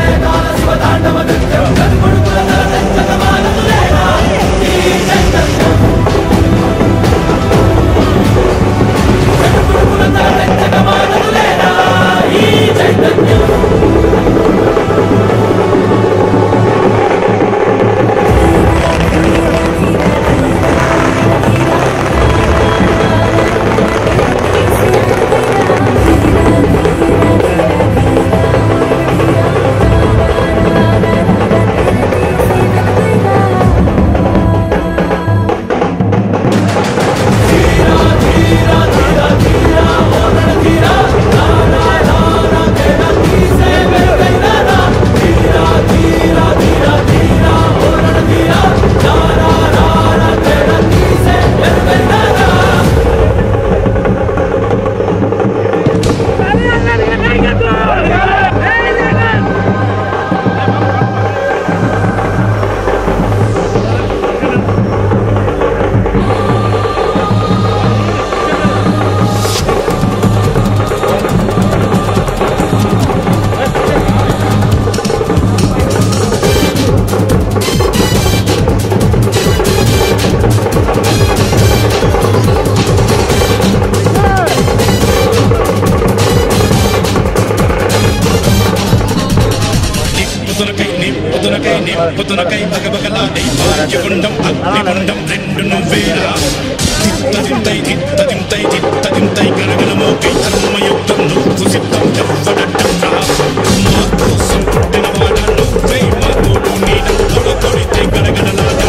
నిప్పుతునకై నిప్పుతునకై నిప్పుతునకై పగబగలాడై భాగ్యగుండం అగ్నిగుండం రెండు నువ్వేరా తిత్తదింతై తిత్తదింతై తిత్తదింతై గరగలమోకై ధర్మయుద్ధం నువ్వు సిద్ధం ఎవ్వడట్టరా మా కోసం పుట్టిన వాడ నువ్వే మా తోడు నీడ తొడ తొడితే గరగడలాడరా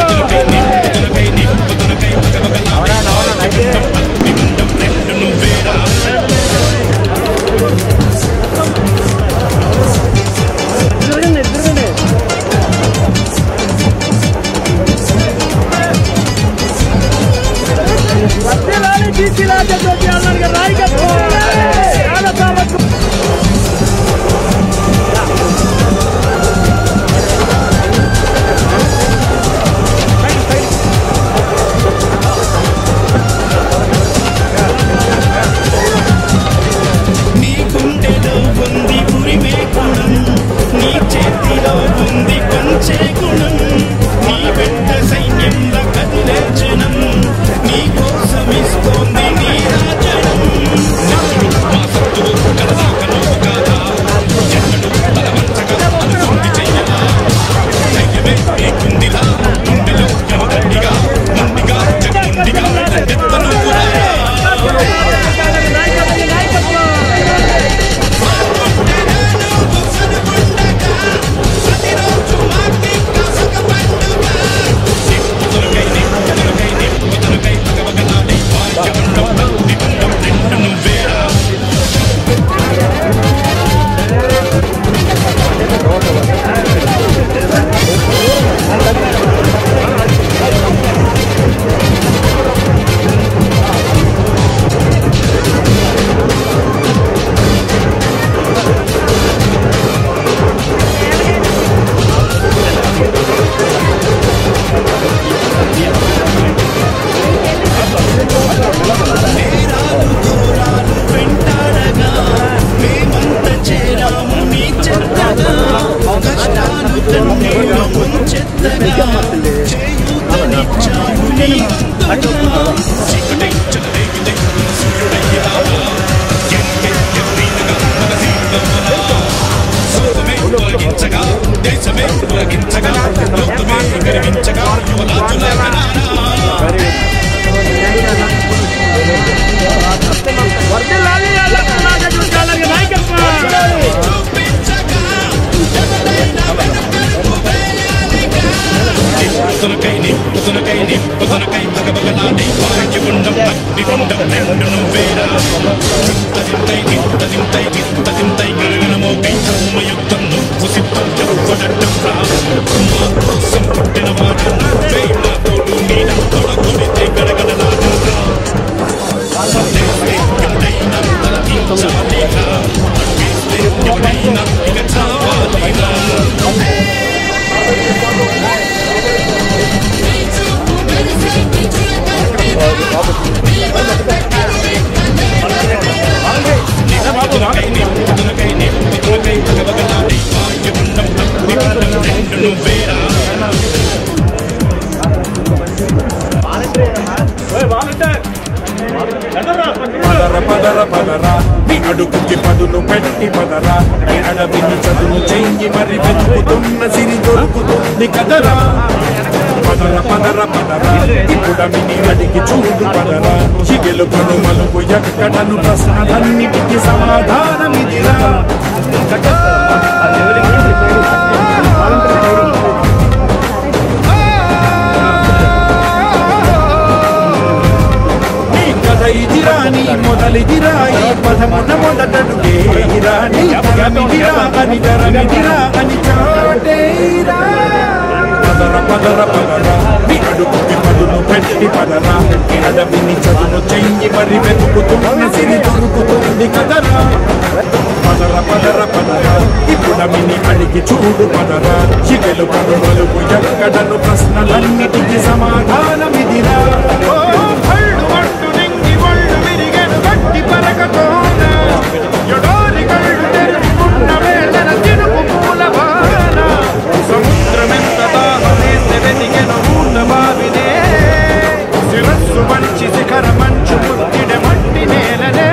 నిప్పుతునకై నిప్పుతునకై పగబగలాడై భాగ్యగుండం అగ్నిగుండం రెండు నువ్వేరా పదరా నీ అడుగుకి పదును పెట్టి పదరా నీ అడవిని చదును చెయ్యి మరి వెతుకుతున్న సిరి దొరుకుతుంది కదరా పదర పదర పదరా ఇప్పుడమిని అడిగి చూడు పదరా చిగెలు కను మలుపు ఎక్కడను ప్రశ్నలన్నిటికీ సమాధానమిదిరా నీ కథ ఇదిరా నీ మొదలిదిరా ఈ పదమున మొదటడుగే ఇరా నీ గమిదిరా అని గరమిదిరా అని చాటేరా పదర పదర పదర నీ అడుగుకి పదును పెట్టి పదరా నీ అడవిని చదును చెయ్యి మరి వెతుకుతున్న సిరి దొరుకుతుంది కదరా పదర పదర పదర ఇప్పుడమిని అడిగి చూడు పదరా చిగెలు కనుమలుగు ఎక్కడను ప్రశ్నలన్నిటికీ సమాధానమిదిరా ఓ ಹಳ್ಳು ಒಟ್ಟು ನಿಂಗಿ ಒಳ್ಳು ವಿರಿಗೆನು ಗಟ್ಟಿ ಪರಕತೋನ ಎಡೋರಿ ಕಳ್ಳು ತೆರೆದುಕೊಂಡ ವೇಳನ ತಿರುಪು ಮೂಲವಾನ ಸಮುದ್ರಮೆಂತ ದಾಹವೇಸೆ ಬೆದಿಗೆನು ಊಟ ಬಾವಿದೆ ಶಿರಸ್ಸು ಮಂಚಿ ಶಿಖರ ಮಂಚು ಮುತ್ತಿಡೆ ಮಟ್ಟಿ ನೇಲನೆ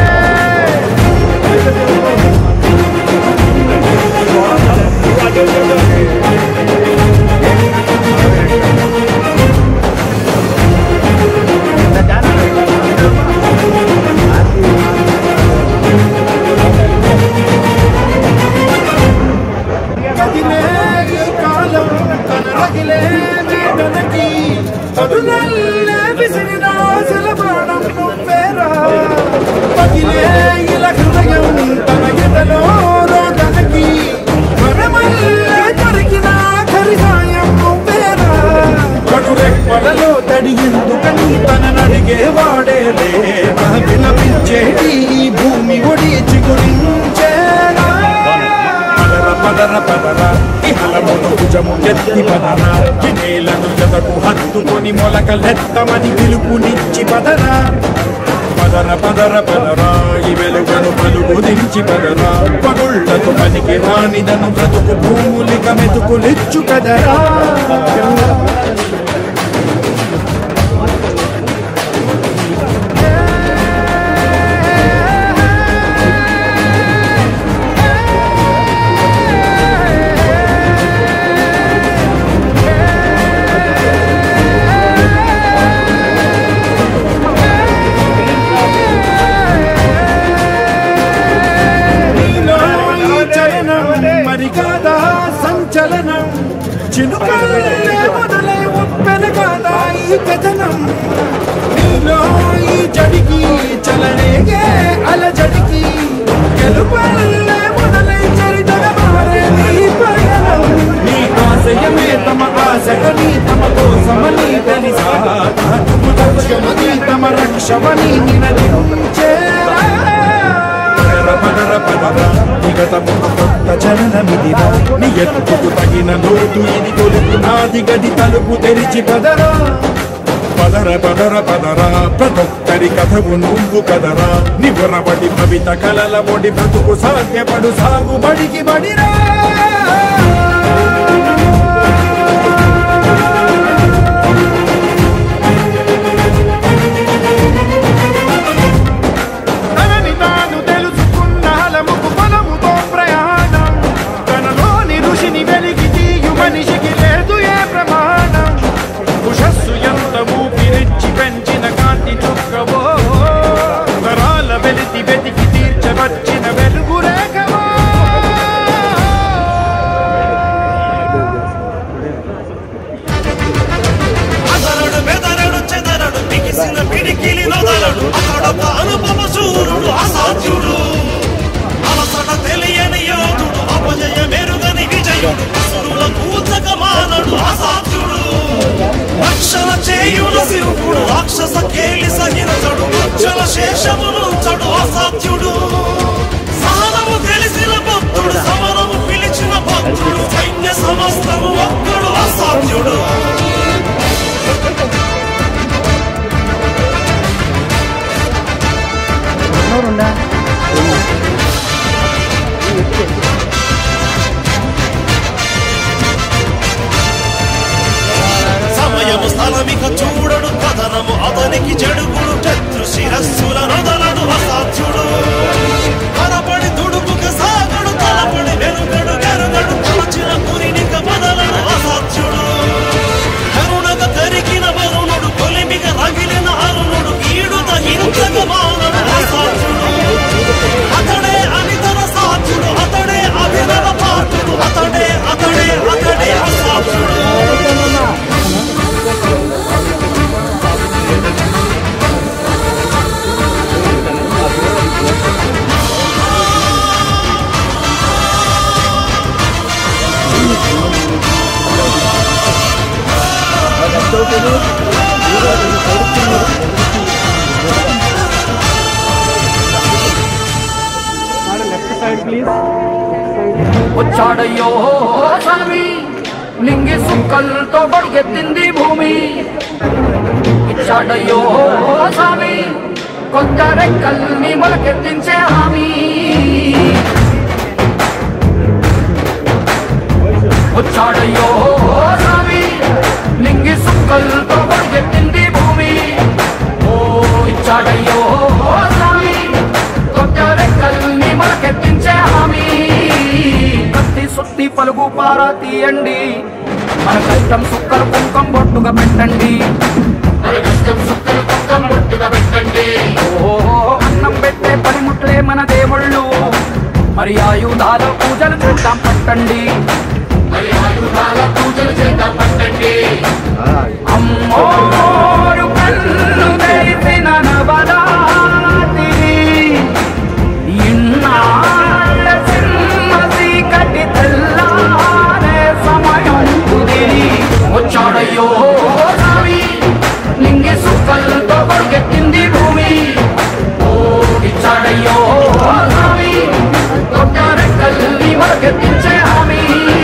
కదిలే ఈ కాలం కనరగిలే వేదనకి పదునల్లే విసిరిన ఆశల బాణం నువ్వేరా పగిలే ఇలా హృదయం తన ఎదలో రోదనకి మరమల్లే దొరికిన ఆఖరి సాయం నువ్వేరా కడురెప్పలలో తడి ఎందుకని తన నడిగే వాడేలే విలపించేటి ఈ భూమి ఒడి చిగురించేలా పదర పదర పదర ఇహలమును భుజము ఎత్తి పదర జినేలను జతకు హత్తుకొని మొలకలెత్తమని పిలుపునిచ్చి పదర పదర పదర పదర ఈ వెలుగను పలుగు దించి పదర పగుళ్లకు పనికి రానిదను బ్రతుకు భూములిక మెతుకులిచ్చు కదరా నీలో ఈ చలనం మరి కాదా సంచలనం చినుకల్లే మొదలై ఉప్పెన కాదా ఈ కథనం నీలో ఈ జడికి చలనేగే అలజడికి గెలుపల్లే మొదలై చరితగా మారే నీ పయనం నీ ఆశయమే తమ ఆశగని తమ కోసమని తెలిసా నువ్వు లక్ష్యమని తమ రక్షమని నినదించేరా పదర పదర పదర నిగతమును కొత్త జననమిదిరా నీ ఎత్తుకు తగిన లోతు ఇది తొలుపు నాది గది తలుపు తెరిచి పదరా పదర పదర పదర ప్రతొక్కరి కథవు నువ్వు కదరా నివరబడి కవిత కలల ఒడి బ్రతుకు సాధ్యపడు సాగుబడికి బడిరా తనని తాను తెలుసుకున్న హలముకు బలముతో ప్రయాణం తనలోని ఋషిని వెలిగి తీయు మనిషికి లేదు ఏ ప్రమాణం ఉషస్సు ఎంత ఊపిరిచ్చి పెంచిన కాంతి చుక్కవో తరాల వెలితి వెతికి తీర్చవచ్చిన వెలుగు రేఖవో అతనుడు బెదరడు చెదరడు బిగిసిన పిడికిలి నొదలడు అతడొక అనుపమ శూరుడు అసాధ్యుడు అలసట తెలియని యోధుడు అపజయ మెరుగని విజయుడు అసురుల కూచక మానడు అసాధ్యుడు రక్షణ చేయుల శివుడు రాక్షస కేలి సహించడు మచ్చల శేషమును చడు అసాధ్యుడు సహనము తెలిసిన భక్తుడు సమరము పిలిచిన భక్తుడు సైన్య సమస్తము ఒక్కడు అసాధ్యుడు సమయము స్థలమిక చూడడు కథనము అతనికి చెడుగుడు శత్రు శిరస్సుల నొదలడు అసాధ్యుడు వచ్చాడయ్యో స్వామి నింగి సుక్కలతో బడిగెత్తింది భూమి ఇచ్చాడయ్యో స్వామి కొత్త రెక్కల్ని మొలకెత్తించే హామీ వచ్చాడయ్యో స్వామి నింగి సుక్కలతో బడిగెత్తింది భూమి ఓ ఇచ్చాడయ్యో స్వామి కొత్త రెక్కల్ని మొలకెత్తించే హామీ కత్తి సుత్తి పలుగు పారా తీయండి మన కష్టం సుక్కలు కుంకం బొట్టుగా పెట్టండి మన కష్టం సుక్కలు కుంకం బొట్టుగా పెట్టండి ఓ అన్నం పెట్టే పనిముట్లే మన దేవుళ్ళు మరి ఆయుధాల పూజలు చూద్దాం పట్టండి మరి ఆయుధాల పూజలు చేద్దాం పట్టండి అమ్మోరు కన్ను తెరిసిన నవరాత్రి ఇన్నాళ్ళ సింహసి కటి తెల్లారే సమయం కుదిరి వచ్చాడయ్యో స్వామి నింగి సుక్కలతో కొడుకెత్తింది భూమి ఓ ఇచ్చాడయ్యో స్వామి కొట్ట రెక్కల్ని మొలకెత్తించే హామీ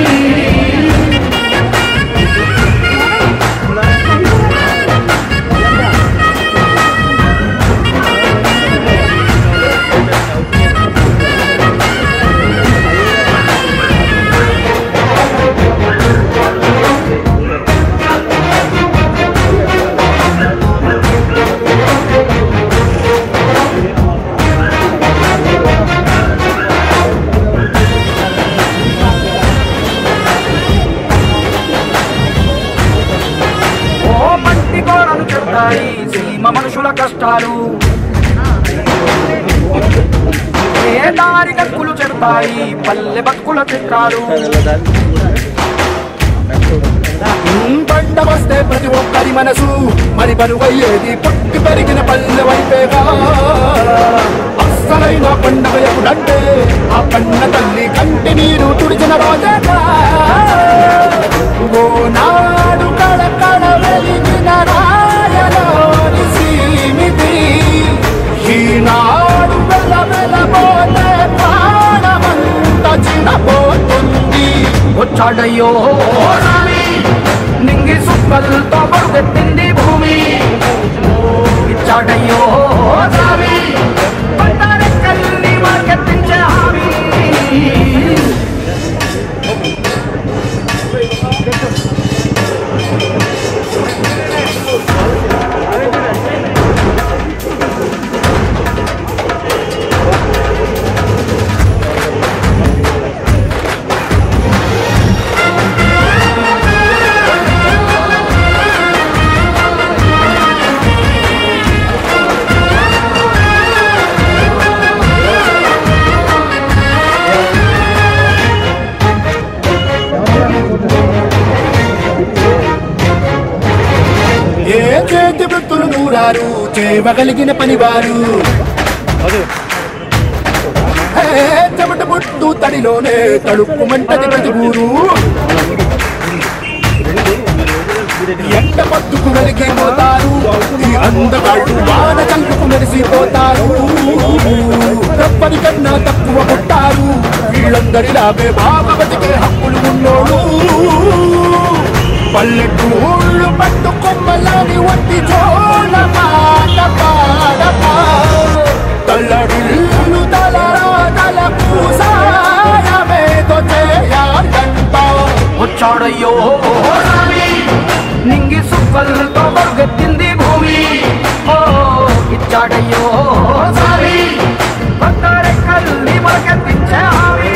ఓ మట్టి గోడలు చెప్తాయి సీమ మనుషుల కష్టాలు ఏ దారి కక్కులు చెడతాయి పల్లె బతుకుల చిత్రాలు పంట వస్తే ప్రతి ఒక్కరి మనసు మరి బరువయ్యేది పుట్టి పెరిగిన పల్లె వైపేగా అస్సలైన పండగ ఎప్పుడంటే ఆ పండ తల్లి కంటి నీరు తుడిచిన రోజేగా ఓ నాడు కళకళ వెలిగిన రాయలోని సీమితి ఈనాడు వెల వెలబోతే ప్రాణమంత చిన్నపోతుంది వచ్చాడయ్యో స్వామి నింగి సుక్కలతో పరుగెత్తింది భూమి ఇచ్చాడయ్యో స్వామి కొత్త రెక్కల్ని మొలకెత్తించే హామీ ఏ చేతి వృత్తులు నూరారు చేయగలిగిన పనివారు ఏ చెమట పుట్టు తడిలోనే తడుపు మంటది ప్రతి ఊరు ఎండ పట్టుకు వెలిగిపోతారు ఈ అందగాళ్ళు వాన కలుపుకు మెరిసిపోతారు తప్పని కన్నా తక్కువ పుట్టారు వీళ్ళందరిలాగే బాగా బతికే హక్కులు ఉన్నోడు పల్లెటూళ్ళు పట్టు కొమ్మలని వంటి చోళ మాట పాడపా తల్లడిల్లు తలరా తలకు సాయమేదో చేయాలంట వచ్చాడయ్యో స్వామి నింగి సుక్కలతో పరుగెత్తింది భూమి ఓ ఇచ్చాడయ్యో స్వామి కొత్త రెక్కల్ని మొలకెత్తించే హామీ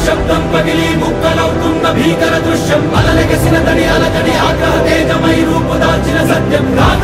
నిశ్శబ్దం పగిలి ముక్కలవుతున్న భీకర దృశ్యం అలలెగసిన తడి అలజడి ఆగ్రహ తేజమై రూపు దాల్చిన సత్యం రాగ